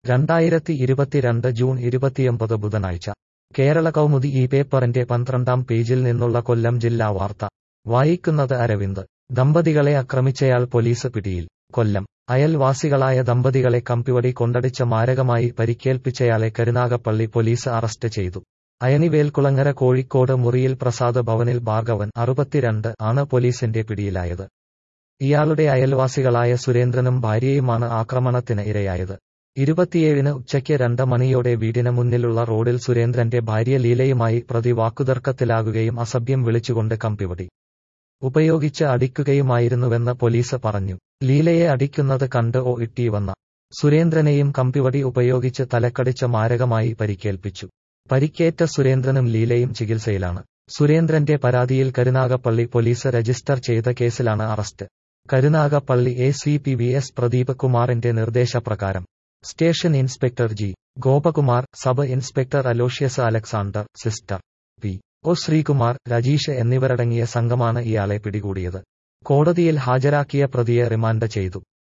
രണ്ടായിരത്തി ഇരുപത്തിരണ്ട് ജൂൺ ഇരുപത്തിയൊമ്പത് ബുധനാഴ്ച കേരള കൗമുദി ഈ പേപ്പറിന്റെ പന്ത്രണ്ടാം പേജിൽ നിന്നുള്ള കൊല്ലം ജില്ലാ വാർത്ത വായിക്കുന്നത് അരവിന്ദ് ദമ്പതികളെ ആക്രമിച്ചയാൾ പോലീസ് പിടിയിൽ കൊല്ലം അയൽവാസികളായ ദമ്പതികളെ കമ്പിവടി കൊണ്ടടിച്ച മാരകമായി പരിക്കേൽപ്പിച്ചയാളെ കരുനാഗപ്പള്ളി പോലീസ് അറസ്റ്റ് ചെയ്തു അയനിവേൽക്കുളങ്ങര കോഴിക്കോട് മുറിയിൽ പ്രസാദ് ഭവനിൽ ഭാർഗവൻ അറുപത്തിരണ്ട് ആണ് പോലീസിന്റെ പിടിയിലായത് ഇയാളുടെ അയൽവാസികളായ സുരേന്ദ്രനും ഭാര്യയുമാണ് ആക്രമണത്തിന് ഇരയായത് ഇരുപത്തിയേഴിന് ഉച്ചയ്ക്ക് രണ്ട് മണിയോടെ വീടിന് മുന്നിലുള്ള റോഡിൽ സുരേന്ദ്രന്റെ ഭാര്യ ലീലയുമായി പ്രതി വാക്കുതർക്കത്തിലാകുകയും അസഭ്യം വിളിച്ചുകൊണ്ട് കമ്പിവടി ഉപയോഗിച്ച് അടിക്കുകയുമായിരുന്നുവെന്ന് പോലീസ് പറഞ്ഞു ലീലയെ അടിക്കുന്നത് കണ്ട് ഓ ഇട്ടി വന്ന സുരേന്ദ്രനെയും കമ്പിവടി ഉപയോഗിച്ച് തലക്കടിച്ച് മാരകമായി പരിക്കേൽപ്പിച്ചു പരിക്കേറ്റ സുരേന്ദ്രനും ലീലയും ചികിത്സയിലാണ് സുരേന്ദ്രന്റെ പരാതിയിൽ കരുനാഗപ്പള്ളി പോലീസ് രജിസ്റ്റർ ചെയ്ത കേസിലാണ് arrest Karunagappally A C P V S Pradeep കുമാറിന്റെ നിർദ്ദേശപ്രകാരം station inspector G Gopakumar sub inspector Aloysius Alexander sister P O Sreekumar Rajeesh എന്നിവരടങ്ങിയ സംഘമാണ് ഇയാളെ പിടികൂടിയത് കോടതിയിൽ ഹാജരാക്കിയ പ്രതിയെ റിമാൻഡ് ചെയ്തു